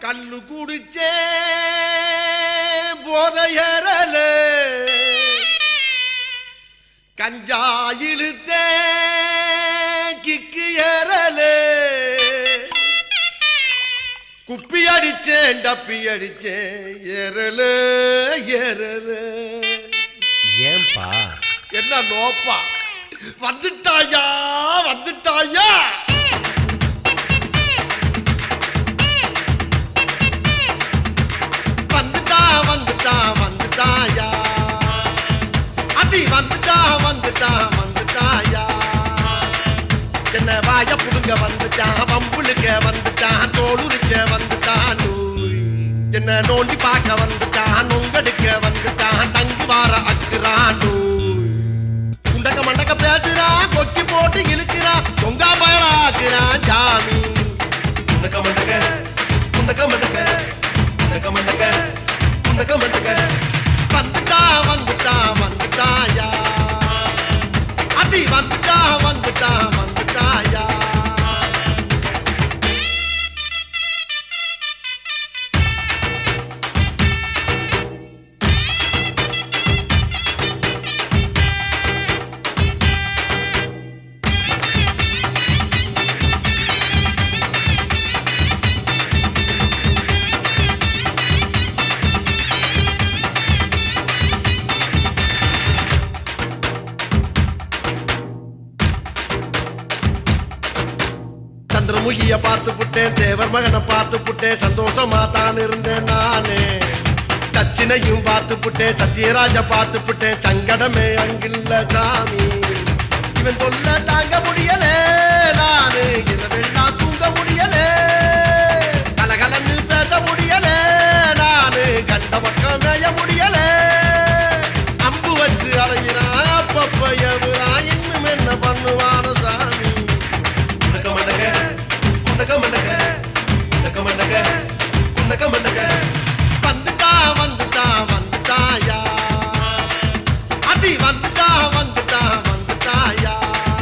கல்லு குடிச்சே போதையறல கஞ்சா இழுத்தே கிக்கு ஏறல குப்பி அடிச்சேன் டப்பி அடிச்சேன் ஏறல ஏறல ஏன்பா என்ன நோப்பா வந்துட்டாயா வந்துட்டாயா வந்துட்டா வந்துட்டா வந்துட்டாயா அதி வந்துட்டா வந்துட்டா வந்துட்டாயா என்ன வாய புடுங்க வந்துட்டான் வம்புளுக்க வந்துட்டான் தோளுரிக்க வந்துட்டான் நோய். என்ன நோண்டி பார்க்க வந்துட்டான் நொங்கடுக்க வந்துட்டான் தங்கி வார அக்குறான் நோய். குண்டக்க மண்டக்க பேசுறான் கொக்கி போட்டு இழுக்கிறான் தொங்கா பயலாக்குறான் ஜாமி குண்டக்க மண்டக்க குண்டக்க மண்டக்க குண்டக்க மண்டக்க குண்டக்க மண்டக்க வந்துட்டா வந்துட்டா வந்துட்டாயா அதி வந்துட்டா வந்துட்டா வந்துட்டாயா சந்திரமுகிய பார்த்து புட்டேன் தேவர் மகனை பார்த்து புட்டேன் சந்தோஷமா தான் இருந்தேன் நானே தச்சினையும் பார்த்து புட்டேன் சத்யராஜ பார்த்து புட்டேன் சங்கடமே அங்கில்ல சாமி இவன் தொல்ல தாங்க முடியல நானு இரவெல்லாம் தூங்க முடியல கலகலன்னு பேச முடியல நானு கண்ட பக்கம் மேய முடியல அம்பு வச்சு அடைஞ்சினான் அப்பப்ப எவரான் இன்னும் என்ன பண்ணுவானோ சாமி குண்டக்க மண்டக்க குண்டக்க மண்டக்க குண்டக்க மண்டக்க குண்டக்க மண்டக்க வந்துட்டா வந்துட்டா வந்துட்டாயா அதி வந்துட்டா வந்துட்டா வந்துட்டாயா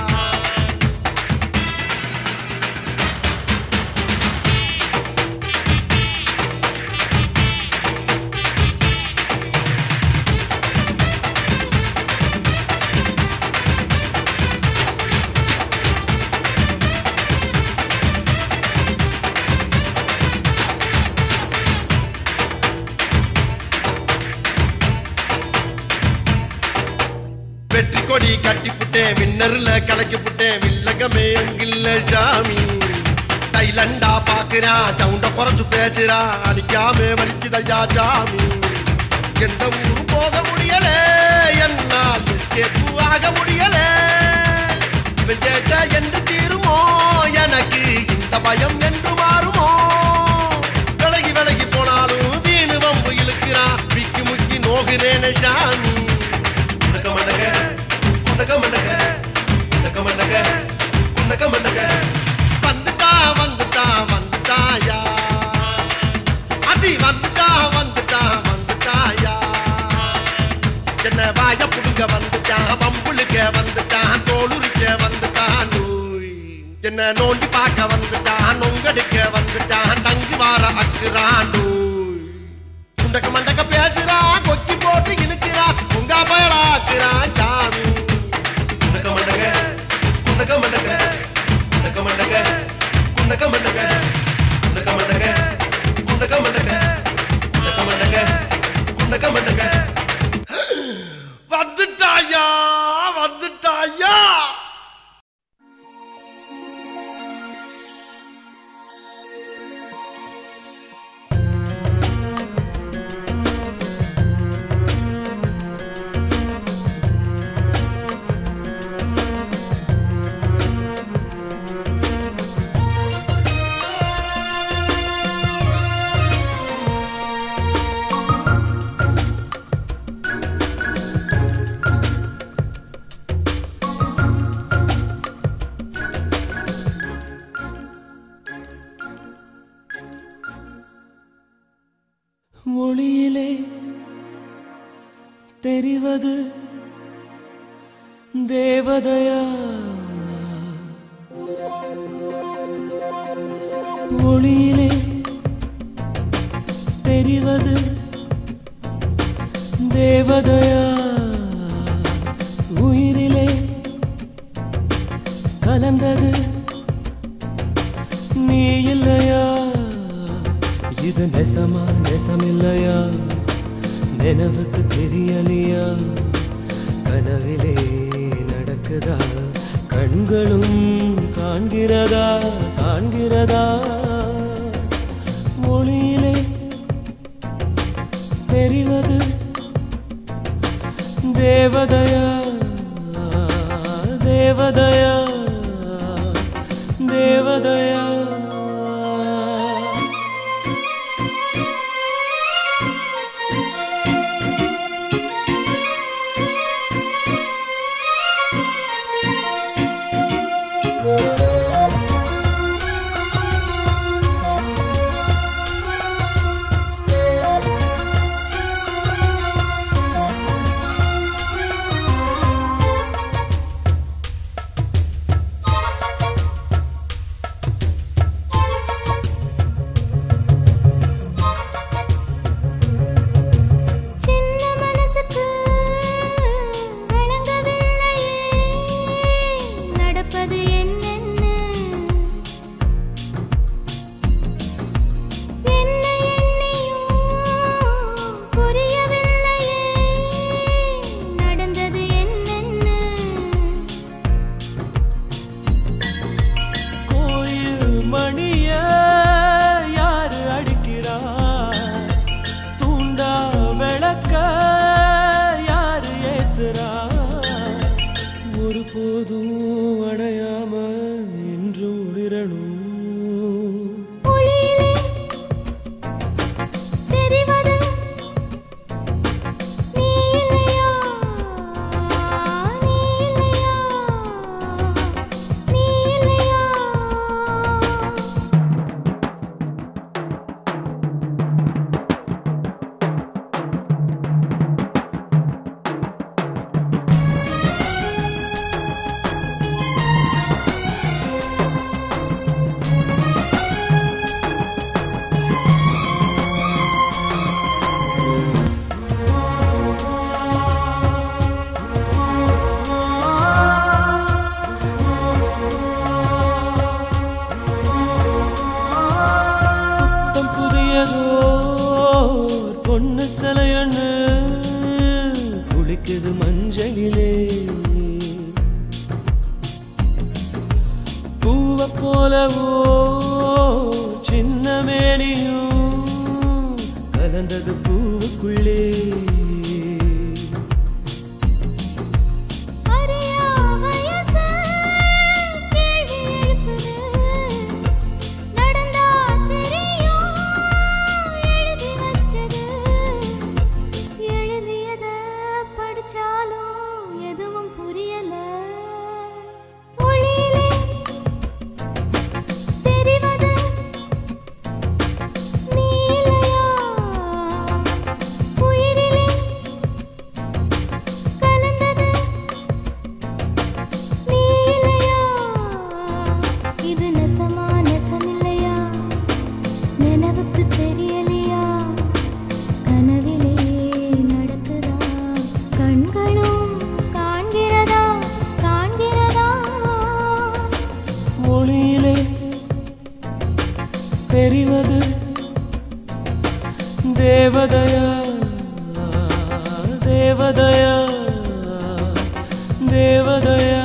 வெற்றி கொடி கட்டி புட்டேன் விண்ணர்ல கலக்கி புட்டேன் வில்லங்கமே அங்கில்ல சாமி தைலண்டா பாக்குறான் சவுண்ட குறைச்சு பேசுறான் அடிக்காம வலிக்குதையா சாமி எந்த ஊரு போக முடியல என்னால் எஸ்கேப்பு ஆக முடியல இவன் கேட்ட என்று தீருமோ எனக்கு இந்த பயம் என்று மாறுமோ விலகி விலகி போனாலும் வீணு வம்பு இழுக்கிறான் விக்கி முக்கி நோகிறேனே சாமி குண்டக்க மண்டக்க குண்டக்க மண்டக்க குண்டக்க மண்டக்க குண்டக்க மண்டக்க வந்துட்டா வந்துட்டா வந்துட்டாயா அதி வந்துட்டா வந்துட்டா வந்துட்டாயா என்ன வாய புடுங்க வந்துட்டான் வம்புளுக்க வந்துட்டான் தோளுரிக்க வந்துட்டான் நோய் என்ன நோண்டி பார்க்க வந்துட்டான் நொங்கடிக்க வந்துட்டான் டங்கி வார அக்குறான் நோய் குண்டக்க மண்டக்க பேசுறான் கொக்கி போட்டு இழுக்கிறான் உங்கா பயலாக்குறான் சாமி குண்டக்க மண்டக்க குண்டக்க மண்டக்க குண்டக்க மண்டக்க குண்டக்க மண்டக்க குண்டக்க மண்டக்க குண்டக்க மண்டக்க குண்டக்க மண்டக்க குண்டக்க மண்டக்க வந்துட்டாயா வந்துட்டாயா ஒளியிலே தெரிவது தேவதையா ஒளியிலே தெரிவது தேவதையா உயிரிலே கலந்தது நீ இல்லையா இது நெசமா நெசமில்லையா நினைவுக்கு தெரியலையா கனவிலே நடக்குதா கண்களும் காண்கிறதா காண்கிறதா மொழியிலே தெரிவது தேவதையா தேவதையா தேவதையா சின்ன மனசுக்கு விளங்கவில்லையே நடப்பது என்னென்ன என்ன எண்ணியும் புரியவில்லையே நடந்தது என்னென்ன கோயில் மணிய யாரு அடிக்கிறா தூண்டா விளக்க யாரு ஏத்துறா ஒரு போதும் அடையாம என்று உளிரணும் ஒளியிலே தெரிவது நீ இல்லையா நீ இல்லையா நீ இல்லையா புத்தம் புதியதோ பொண்ணு சிலையண்ணு குளிக்குது மஞ்சளிலே பூவ போலவோ சின்ன மேனியும் கலந்தது பூவுக்குள்ளே அறியா வயசு கேள்வி எழுப்புது நடந்தா தெரியும் எழுதி வச்சது எழுதியத படிச்சாலும் எதுவும் புரியல ஒளியிலே தெரிவது நீ இல்லையா உயிரிலே கலந்தது நீ இல்லையா இது நெசமா நெசமில்லையா நினைவுக்கு தெரியலையா கனவிலே நடக்குதா கண்களும் காண்கிறதா காண்கிறதா மொழியிலே தெரிவது தேவதையா தேவதையா தேவதையா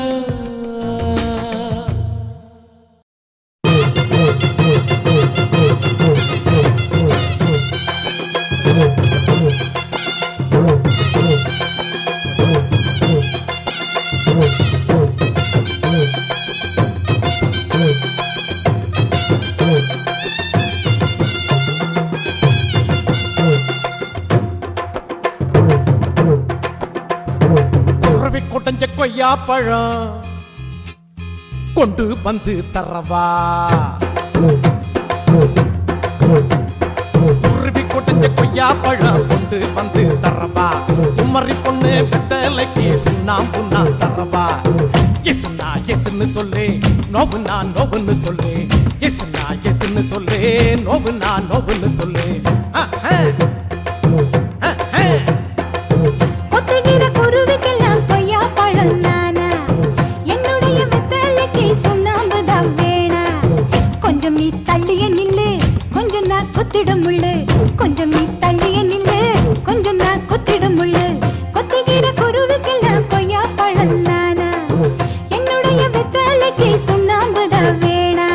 குருவி கொட்டஞ்ச கொய்யா பழம் கொண்டு வந்து தரவா குருவி கொட்டஞ்ச கொய்யா பழம் கொண்டு வந்து தரவா குமரி பொண்ணு வெத்தலைக்கு சுண்ணாம்புண்ணா தரவா எஸ்னா எஸ்ன்னு சொல்லு நோவுனா நோவுன்னு சொல்லு எஸ்னா எஸ்ன்னு சொல்லு நோவுனா நோவுன்னு சொல்லு அஹ், அஹ், அஹ். கொத்துகிற குருவிக்கெல்லாம் கொய்யா பழம் நானா என்னுடைய வெத்தலைக்கு சுண்ணாம்பு தான் வேணா கொஞ்சம் நீ தள்ளிய நில்லு கொஞ்சம் நான் கொத்திடும் முள்ளு கொஞ்சம் நீ தள்ளிய நில்லு கொஞ்சம் நான் கொத்திடும் முள்ளு கொத்துகிற குருவிக்கெல்லாம் கொய்யா பழம் நானா என்னுடைய வெத்தலைக்கு சுண்ணாம்பு தான் வேணா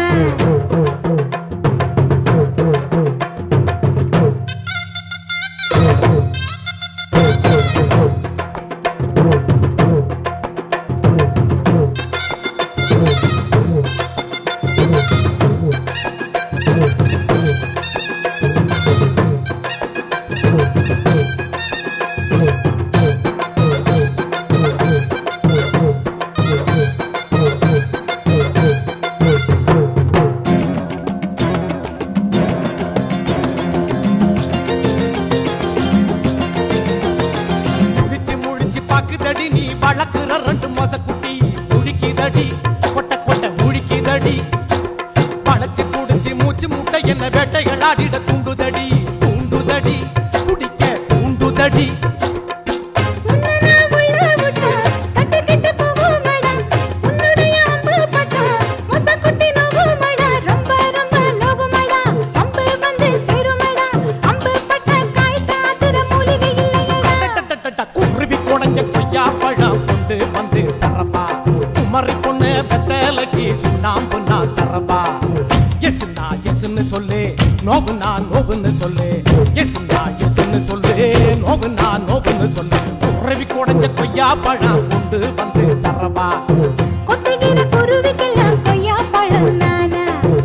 பிச்சு முழிச்சு பாக்குதடி நீ வளர்க்குற ரெண்டு மாச குட்டி முழிக்குதடி கொட்ட கொட்ட முழிக்குதடி பழச்சு புடிச்சு மூச்சு முட்டை என்ன வேட்டைகள் ஆடிட தூண்டுதடி தூண்டுதடி குடிக்க தூண்டுதடி உன்னனா உள்ள விட்டா தட்டுக்கிட்டு போகுமடா உன்னுடைய அம்பு பட்டா மொசக்குட்டி நோகுமடா ரொம்ப ரொம்ப நோகுமடா அம்பு வந்து சேருமடா அம்பு பட்ட காய் தாத்துற மூலிகை இல்லையடா டட்டட்டட்ட குருவி குடஞ்ச கொய்யா பழம் கொண்டு வந்து தரப்பா குமரி பொண்ணு வெத்தலைக்கு சுண்ணாம்பு நான் தரப்பா எஸ்னா எஸ்ன்னு சொல்லு நோவுனா நோவுன்னு சொல்லு எஸ்னா எஸ்ன்னு சொல்லு நோவுனா நோவுன்னு சொல்லு குருவி குடஞ்ச கொய்யா பழம் கொண்டு வந்து தரப்பா கொத்துகிற குருவிக்கெல்லாம் கொய்யா பழம் நானா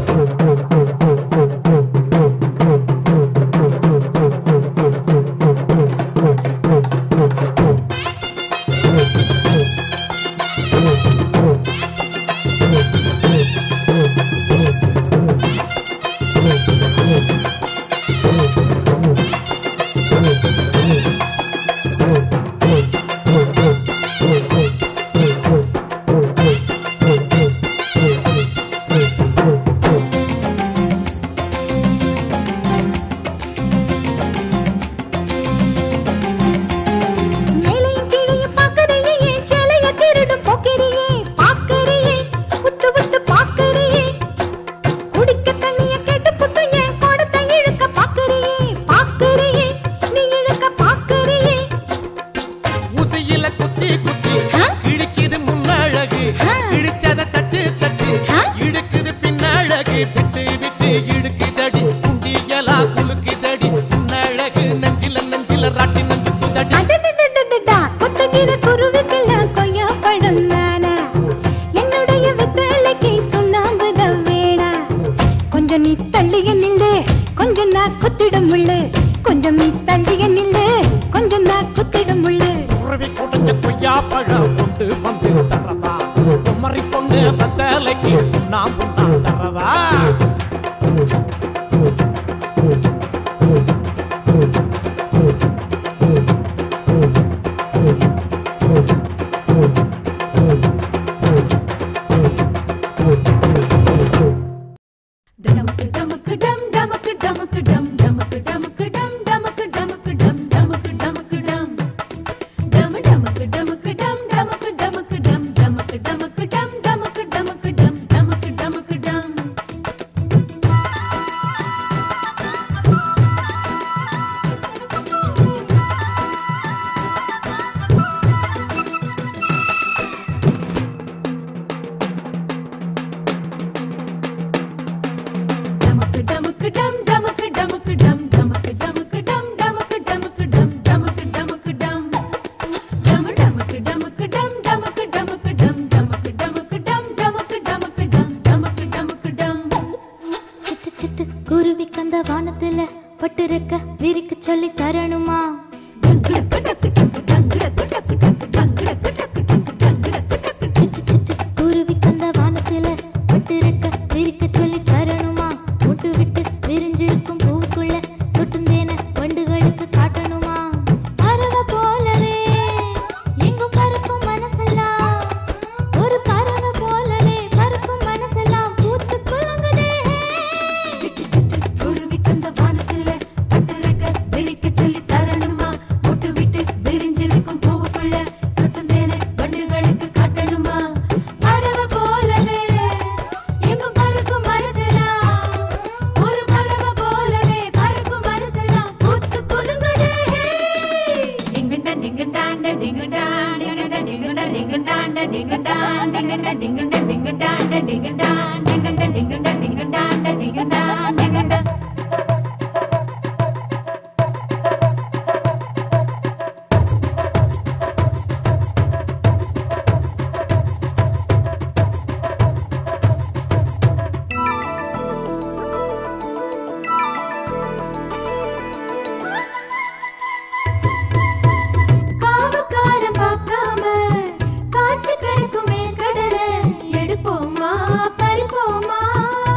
மேலையும் கீழையும் பார்க்கறியே, என் சேலைய திருடும் போக்கிரியே, பார்க்கறியே, உத்து உத்து பார்க்கறியே. குடிக்க தண்ணிய கேட்டுப்புட்டு என் குடத்தை இழுக்க பார்க்கறியே, பார்க்கறியே, நீ இழுக்க பார்க்கறியே. ஊசியில குத்தி குத்தி ஆ? இழுக்குது முன்னழகு ஆ. இடிச்சத தச்சு தச்சு ஆ? இழுக்குது பின்னழகு விட்டு விட்டு இழுக்குதடி குண்டியலா குலுக்குதடி முன்னழகு நெஞ்சில நெஞ்சில ராட்டி நெஞ்சு குதடி அடடடடடடா, கொத்துகிற குருவிக்கெல்லாம் கொய்யா பழம் நானா? என்னுடைய வெத்தலைக்கு சுண்ணாம்பு தான் வேணா. கொஞ்சம் நீ தள்ளிய நில்லு கொஞ்சம் நான் குத்திடும் முள்ளு கொஞ்சம் நீ தள்ளிய நில்லு கொஞ்சம் நான் குத்திடும் முள்ளு குருவி குடஞ்ச கொய்யா பழம் கொண்டு வந்து தரவா குமரி பொண்ணு பத்தலைக்கு சுண்ணாம்பு நான் தரவா டமக்கு டமக்கு டம் டமக்கு டமக்கு டம் டமக்கு டமக்கு டம் டமக்கு டமக்கு டம் டமக்கு டமக்கு டம் டம டமக்கு டமக்கு டம் டமக்கு டமக்கு டம் டமக்கு டமக்கு டம் டமக்கு டமக்கு டம் டமக்கு டமக்கு டம் டமக்கு டமக்கு டம் டமக்கு டமக்கு டம் டமக்கு டமக்கு டம் டமக்கு டமக்கு டம் டமக்கு டமக்கு டம் டம டமக்கு டமக்கு டம் டமக்கு டமக்கு டம் டமக்கு டமக்கு டம் டமக்கு டமக்கு டம் டமக்கு டமக்கு டம் சிட்டு சிட்டு குருவி கந்த வானத்துல பட்டிருக்க விரிக்க சொல்லி தரணுமா டங்குடக்கு டக்கு டக்கு டங்குடக்கு டக்கு டக்கு டங்குடக்கு டக்கு டக்கு டங்குடக்கு டக்கு சிட்டு சிட்டு குருவி கந்த வானத்துல பட்டிருக்க விரிக்க சொல்லி தரணுமா முட்டு விட்டு விரிஞ்சிருக்கும் பூவுக்குள்ள சுட்டும் தேன வண்டுகளுக்கு காட்டணுமா பறவை போலவே எங்கும் பறக்கும் மனசெல்லாம் ஒரு பறவை டான் டிங்கண்டா டிங்கண்டா டிங்கண்டா டிங்கண்டா டிங்கண்டா டிங்கண்டா டிங்கண்டா டிங்கண்டா டிங்கண்டா காவக்காரன் பார்க்காம காய்ச்சி கிடக்கும் வேர்க்கடலை எடுப்போமா பறிப்போமா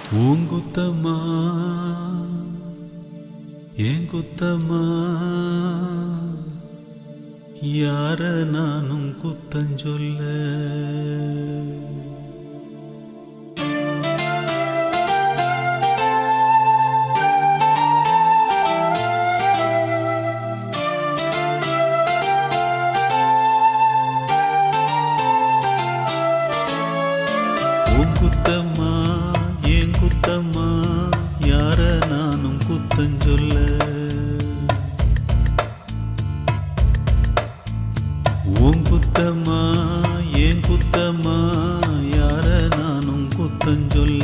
பூங்குத்தம்மா ஏன் குத்தம்மா யார நானும் குத்தஞ்சொல்ல உன் குத்தம்மா ஏன் குத்தம்மா யார நானும் குத்தஞ்சொல்ல உன் குத்தம்மா ஏன் குத்தம்மா யார நானும் குத்தஞ்சொல்ல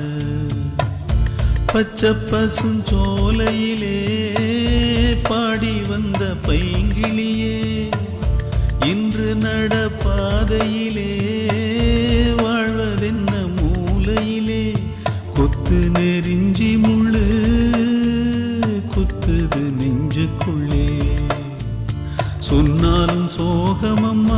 பச்சை பசும் சோலையிலே பாடி வந்த பைங்கிளியே இன்று நடப்பாதையிலே வாழ்வதென்ன மூலையிலே கொத்து நெறிஞ்சி முள்ளு குத்துது நெஞ்சுக்குள்ளே சொன்னாலும் சோகமம்மா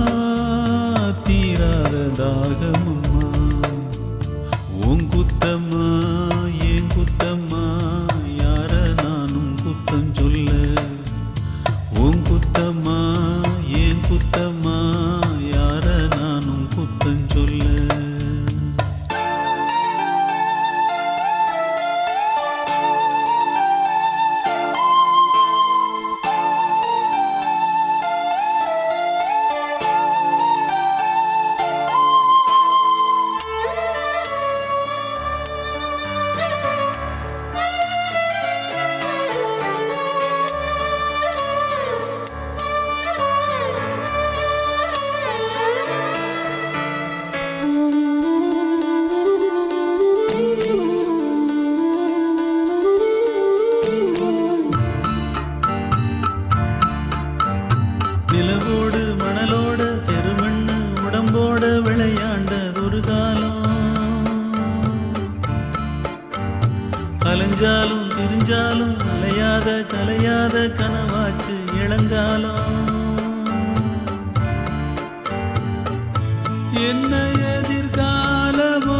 தீராத தாகமம்மா உன் குத்தம்மா ஏன் குத்தம்மா யார நானும் குத்தம் சொல்ல உன் குத்தம்மா ஏன் குத்தம்மா யார நானும் குத்தம் சொல்ல நிலவோடு மணலோட தெருமண்ணு உடம்போட விளையாண்டது ஒரு காலம் அலைஞ்சாலும் திரிஞ்சாலும் அலையாத கலையாத கனவாச்சு இளங்காலம் என்ன எதிர்காலமோ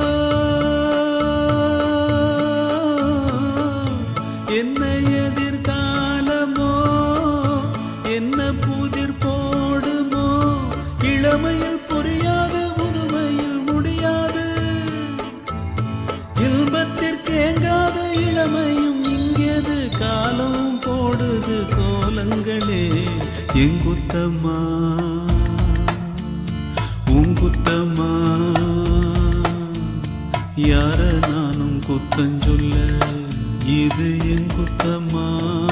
என்ன எதிர்காலமோ என்ன புதிர் போடுமோ இளமையில் புரியாது முதுமையில் முடியாது இன்பத்திற்கேங்காத இளமையும் இங்கேது காலம் போடுது கோலங்களே எங்குத்தம்மா உங்குத்தம்மா யார நானும் குத்தஞ்சொல்ல இது என் குத்தம்மா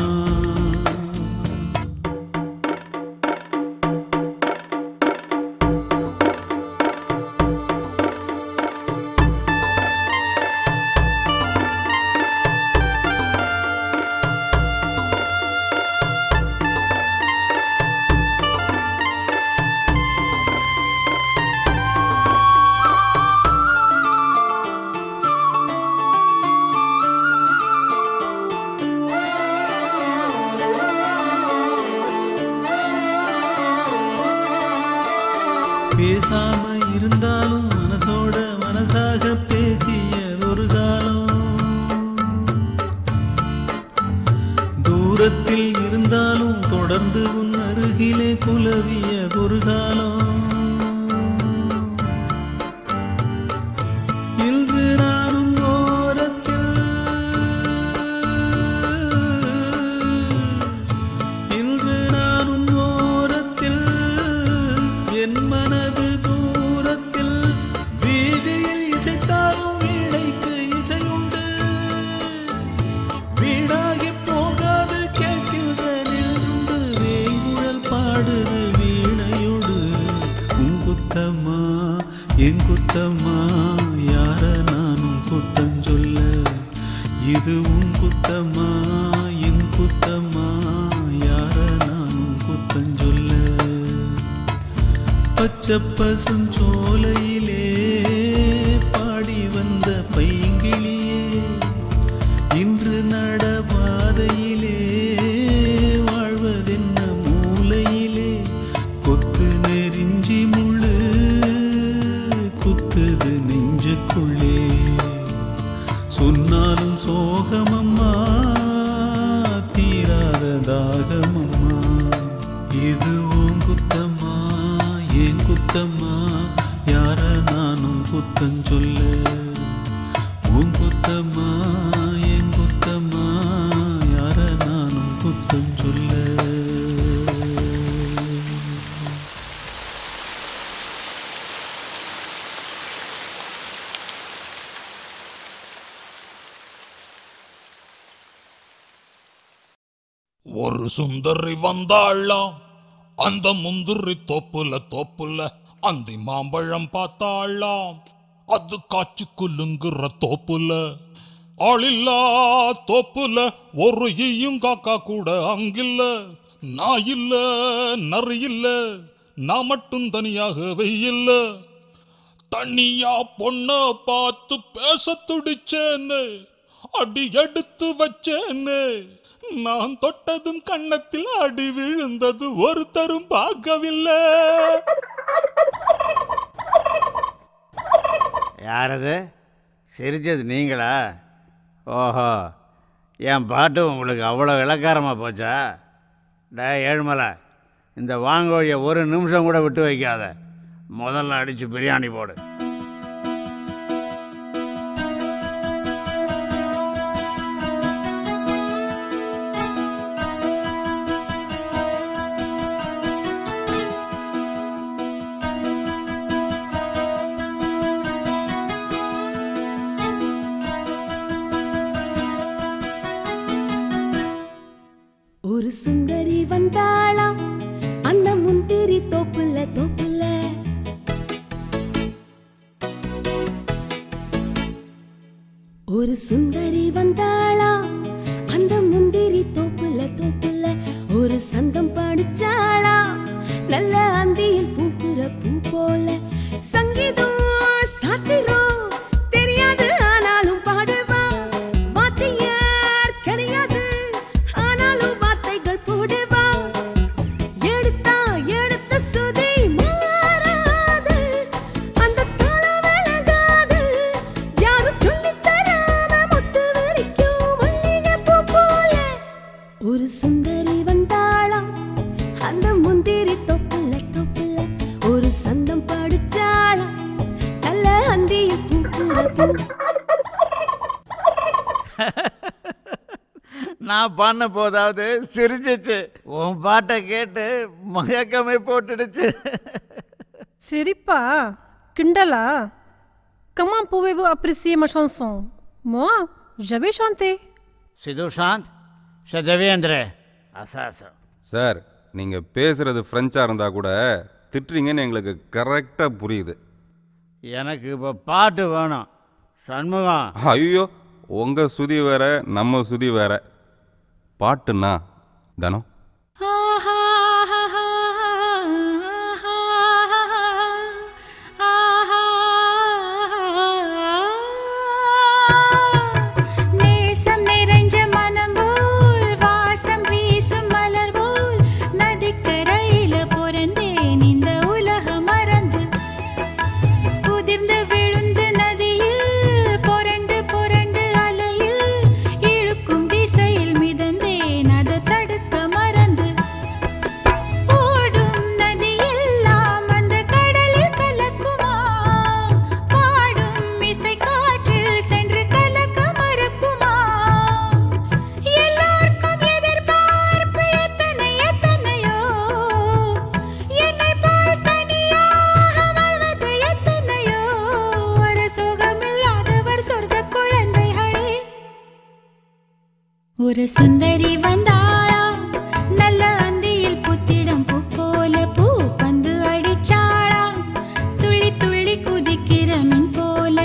பேசாம இருந்தாலும் மனசோட மனசாக பேசியதொரு காலம் தூரத்தில் இருந்தாலும் தொடர்ந்து உன் அருகிலே குலவியதொரு காலம் இன்று நானும் ஓரத்தில் இன்று நானும் ஓரத்தில் என் மனது தூரத்தில் வீதியில் இசைத்தாலும் வீணைக்கு இசையுண்டு வீணாகி போகாது கேட்கின்ற நின்று வேங்குழல் பாடுது வீணையோடு உன் குத்தம்மா என் குத்தம்மா யார நானும் குத்தம் சொல்ல இது உன் குத்தம்மா என் குத்தம்மா யார நானும் குத்தம் சொல்ல பச்சை பசுஞ்சோலையிலே பாடி வந்த பைங்கிளியே இன்று நடபாதையிலே வாழ்வதென்ன மூலையிலே கொத்து நெறிஞ்சி முள்ளு குத்துது நெஞ்சுக்குள்ளே குத்தம் சொல்ல உன் குத்தம்மா என் குத்தம்மா யார நானும் குத்தம் சொல்ல ஒரு சுந்தரி வந்தாளாம் அந்த முந்திரி தோப்புல தோப்புல அந்தி மாம்பழம் பார்த்தாளாம் அது காய்ச்சி குலுங்குற தோப்புல ஆளில்லா தோப்புல ஒரு ஈயும் காக்கா கூட அங்கில்ல நான் இல்ல நரி இல்ல நான் மட்டும் தனியாக வெயில்ல தனியா பொண்ண பார்த்து பேச துடிச்சேன்னு அடி எடுத்து வச்சேன்னு நான் தொட்டதும் கன்னத்தில் அடி விழுந்தது ஒருத்தரும் பார்க்கவில்லை யாரது சிரிச்சது நீங்களா ஓஹோ என் பாட்டு உங்களுக்கு அவ்வளோ இலக்காரமாக போச்சா டே ஏழுமலை இந்த வாங்கோழியை ஒரு நிமிஷம் கூட விட்டு வைக்காத முதல்ல அடித்து பிரியாணி போடு ஒரு சுந்தரி வந்தாளாம் அந்த முந்திரி தோப்புல தோப்புல ஒரு சுந்தரி வந்தாளாம் அந்த முந்திரி தோப்புல தோப்புல ஒரு சந்தம் படிச்சாளா நல்ல அந்தியில் பூக்குற பூ போல சங்கீதம் சாத்திரம் தெரியாது ஆனாலும் பாடுவா வாத்தியார் கிடையாது ஆனாலும் வார்த்தைகள் போடுவா எடுத்தா எடுத்த சுதி மாறாது அந்த தாளம் விலகாது யாரும் சொல்லித் தராம மொட்டு வரைக்கும் மல்லிகைப்பூ போல ஒரு சுந்தரி வந்தாளாம் அந்த முந்திரி தொப்புல தொப்புல ஒரு சந்தம் படிச்சாளாம் நல்ல அந்தியில் பூக்குற பூ நான் பண்ண போதாவது சிரிச்சிச்சு உன் பாட்டை கேட்டு மயக்கமே போட்டுடுச்சு Siripa, Kindala, comment pouvez-vous apprécier ma chanson Moi, j'avais chanté. சிதுஷாந்த் சதவேந்திர அசாசம் சார் நீங்கள் பேசுகிறது ஃப்ரெஞ்சாக இருந்தால் கூட திட்டுறீங்கன்னு எங்களுக்கு கரெக்டாக புரியுது எனக்கு இப்போ பாட்டு வேணும் சண்முகம் ஐயோ உங்கள் சுதி வேற நம்ம சுதி வேற பாட்டுன்னா தனம் நேசம் நிறைஞ்ச மனம் போல் வாசம் வீசும் மலர் போல் நதிக்கரையில பிறந்தேன் இந்த உலகம் மறந்து உதிர்ந்து விழுந்து நதியில் புரண்டு புரண்டு அலையில் இழுக்கும் திசையில் மிதந்தேன் அதை தடுக்க மறந்து ஓடும் நதியெல்லாம் அந்த கடலில் கலக்குமா பாடும் இசை காற்றில் சென்று கலக்க மறக்குமா எல்லாருக்கும் எதிர்பார்ப்பு எத்தனை எத்தனையோ என்னை போல் தனியாக வாழ்வது எத்தனையோ ஒரு சுகமில்லாதவர் சொர்க்க குழந்தைகளே ஒரு சுந்தரி வந்தாளா நல்ல அந்தியில் புத்திடம் பூ போல பூ பந்து அடிச்சாளா துள்ளி துள்ளி குதிக்கிற மின் போல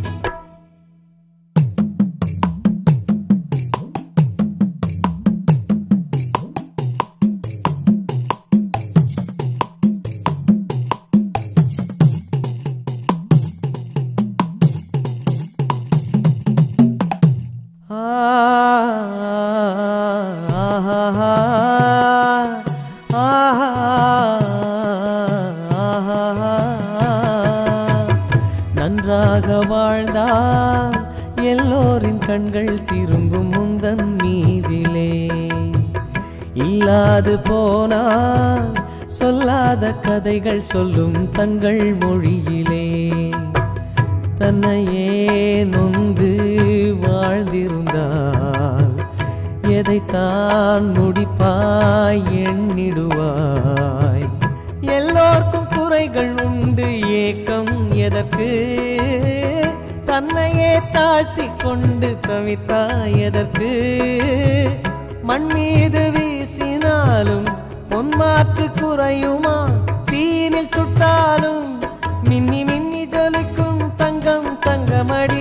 நன்றாக வாழ்ந்தால் எல்லோரின் கண்கள் திரும்பும் முந்தன் மீதிலே இல்லாது போனால் சொல்லாத கதைகள் சொல்லும் தங்கள் மொழியிலே தன்னையே நொந்து வாழ்ந்திருந்தால் எதைத்தான் முடிப்பாய் எண்ணிடுவாய் எல்லோர்க்கும் குறைகள் உண்டு ஏக்கம் எதற்கு தன்னையே தாழ்த்தி கொண்டு தவித்தாய் எதற்கு மண் மீது வீசினாலும் பொன்மாற்று குறையுமா தீனில் சுட்டாலும் மின்னி மின்னி ஜொலிக்கும் தங்கம் தங்கமடி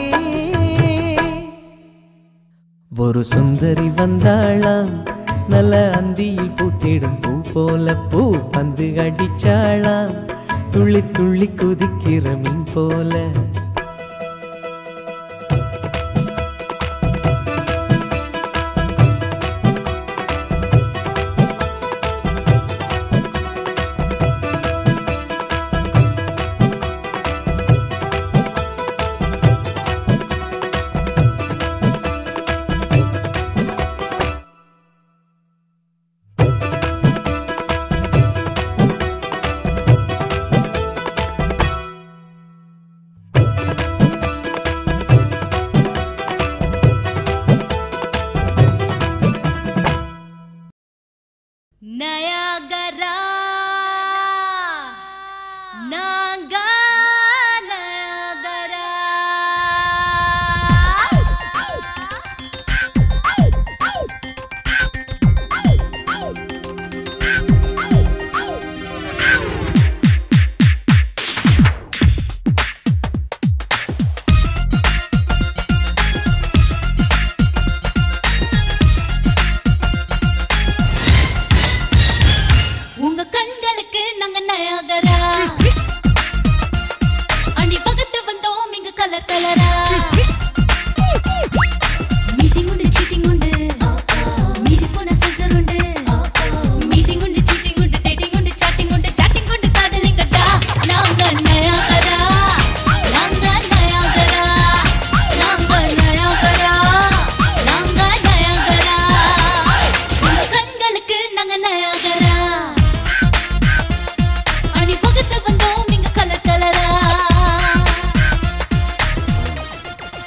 ஒரு சுந்தரி வந்தாளாம் நல்ல அந்தியில் பூத்திடும் பூ போல பூ பந்து அடிச்சாளாம் துள்ளி துள்ளி குதிக்கிற மீன் போல நயாகரா நாங்க நயாகரா உங்க கண்களுக்கு நாங்க நயாகரா அணி பக்கத்து வந்தோம் இங்க கலர் கலரா மீட்டிங் உண்டு சீட்டிங் உண்டு மீறி போன சென்சர் உண்டு மீட்டிங் உண்டு சீட்டிங் உண்டு டேட்டிங் உண்டு சாட்டிங் உண்டு சாட்டிங் உண்டு காதலிங்கட்டா நாங்க நயாகரா நாங்க நயாகரா நாங்க நயாகரா நாங்க நயாகரா உங்க கண்களுக்கு நாங்க நயாகரா அணி பக்கத்து வந்தோம் இங்க கலர் கலரா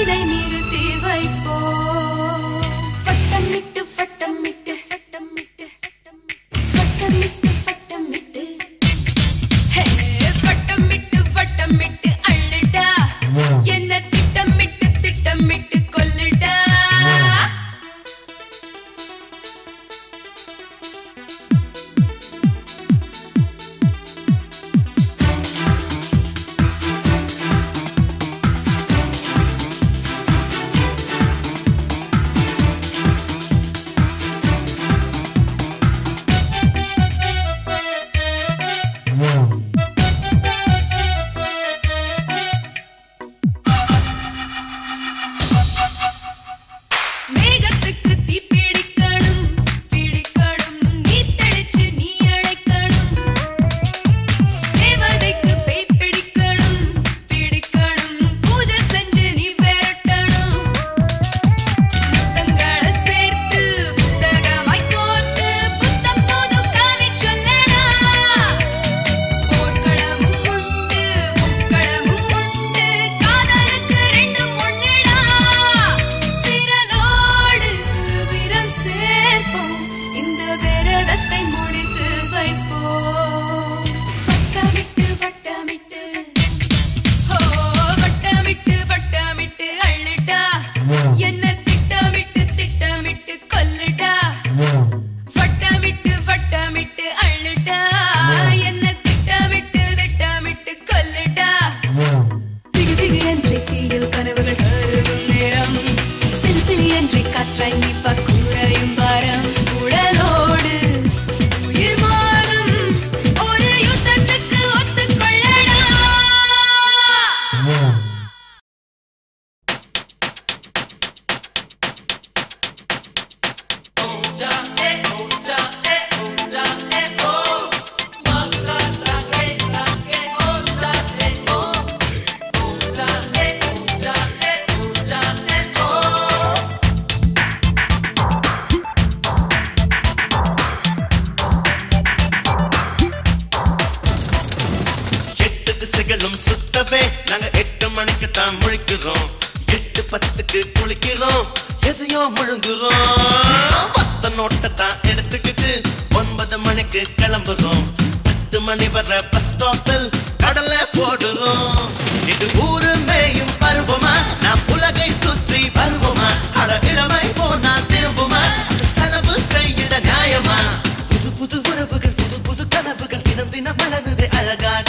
இதை நிறுத்தி வைப்போ வட்டமிட்டு வட்டமிட்டு வட்டமிட்டு வட்டமிட்டு வட்டமிட்டு ஹே, வட்டமிட்டு வட்டமிட்டு அள்ளுடா என்ன திட்டமிட்டு திட்டமிட்டு கொல்லுடா மேகத்துக்கு தீ பிடிக்கணும் பிடிக்கணும் நீ தெளிச்சு நீ அழைக்கணும் தேவதைக்கு பேய் பிடிக்கணும் பிடிக்கணும் பூஜை செஞ்சு நீ விரட்டணும் முத்தங்களை சேர்த்து புத்தகமாய் கோர்த்து புத்தம் போதும் கவி சொல்லடா போர்க்களமும் உண்டு முக்களமும் உண்டு காதலுக்கு ரெண்டும் ஒண்ணுடா விரலோடு விரல் சேர்ப்போம் இந்த விரதத்தை முடித்து வைப்போம் வட்டமிட்டு வட்டமிட்டு ஓ வட்டமிட்டு வட்டமிட்டு அள்ளுடா என்ன திட்டமிட்டு திட்டமிட்டு கொல்லுடா வட்டமிட்டு வட்டமிட்டு அள்ளுடா என்ன திட்டமிட்டு திட்டமிட்டு கொல்லுடா திகு திகு என்று தீயில் கனவுகள் கருகும் நேரம் சிறு சிறு என்று காற்றாய் நீ குறையும் பாரம் உடலோடு உயிர் மாறும் ஒரு யுத்தத்துக்கு ஒத்துக்கொள்ளடா எட்டு திசைகளும் சுத்தவே நாங்க எட்டு மணிக்கு தான் முழிக்கிறோம் எட்டு பத்துக்கு குளிக்கிறோம் எதையோ முழுங்குறோம் பத்த நோட்டை தான் எடுத்துக்கிட்டு ஒன்பது மணிக்கு கிளம்புறோம் பத்து மணி வர பஸ் ஸ்டாப்பில் கடலை போடுறோம் இது ஊரு மேயும் பருவமா நாம் உலகை சுற்றி வருவோமா அட இளமை போனா திரும்புமா அது செலவு செய்யிட நியாயமா புது புது உறவுகள் புது புது கனவுகள் தினம் தினம் வளருது அழகாக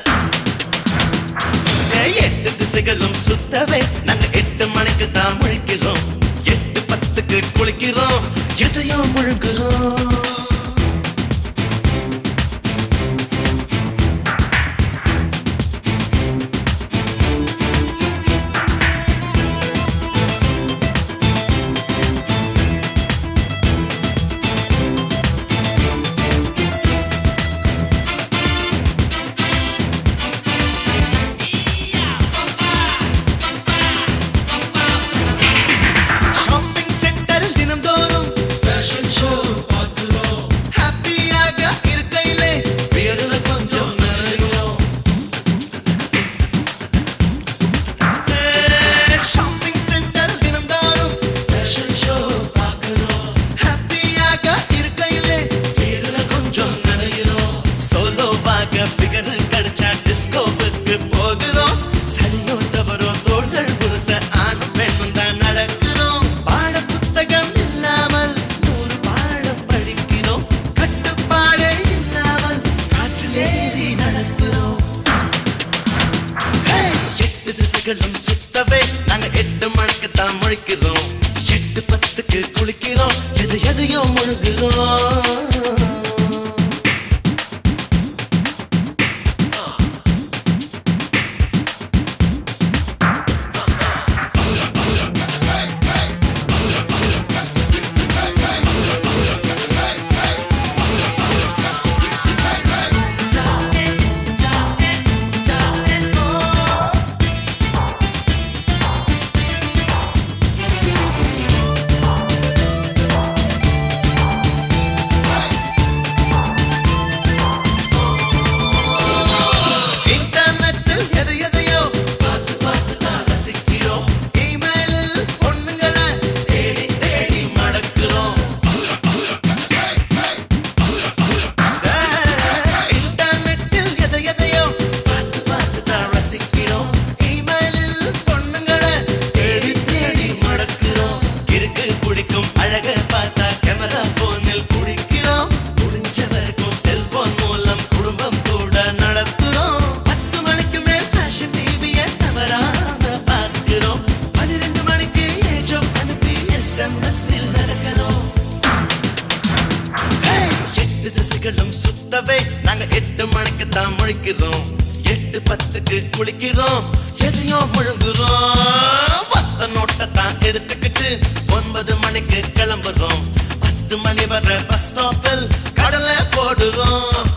ஏய், எட்டு திசைகளும் சுத்தவே நாங்க எட்டு மணிக்கு தான் முழிக்கிறோம் எட்டு பத்துக்கு குளிக்கிறோம் எதையோ முழுங்குறோம் ஷாப்பிங் சென்டரில் தினந்தோறும் ஃபேஷன் ஷோ பார்க்கிறோம் ஹாப்பியாக இருக்கையிலே பேருல கொஞ்சம் நிறையும் ஷாப்பிங் சென்டர் தினந்தோறும் ஃபேஷன் ஷோ பார்க்கிறோம் ஹாப்பியாக இருக்கையிலே பேருல கொஞ்சம் நிறையிறோம் சோலோவாக ஃபிகர் கிடைச்சா டிஸ்கோவுக்கு போகிறோம் சரியோ தவறோ தோள்கள் புருஷ ஆணும் பெண்ணும் தான் நடக்கிறோம் பாட புத்தகம் இல்லாமல் நூறு பாடம் படிக்கிறோம் கட்டுப்பாடே இல்லாமல் காற்றிலேறி நடக்கிறோம் Hey! எட்டு திசைகளும் சுத்தவே நாங்க எட்டு மணிக்கு தான் முழிக்கிறோம் எட்டு பத்துக்கு குளிக்கிறோம் எது எதையோ முழுகிறோம் திசைகளும் சுத்தவே நாங்க எட்டு மணிக்கு தான் முழிக்கிறோம் எட்டு பத்துக்கு குளிக்கிறோம் எதையும் முழுங்குறோம் பத்த நோட்டை தான் எடுத்துக்கிட்டு ஒன்பது மணிக்கு கிளம்புறோம் பத்து மணி வர பஸ் ஸ்டாப்பில் கடலை போடுறோம்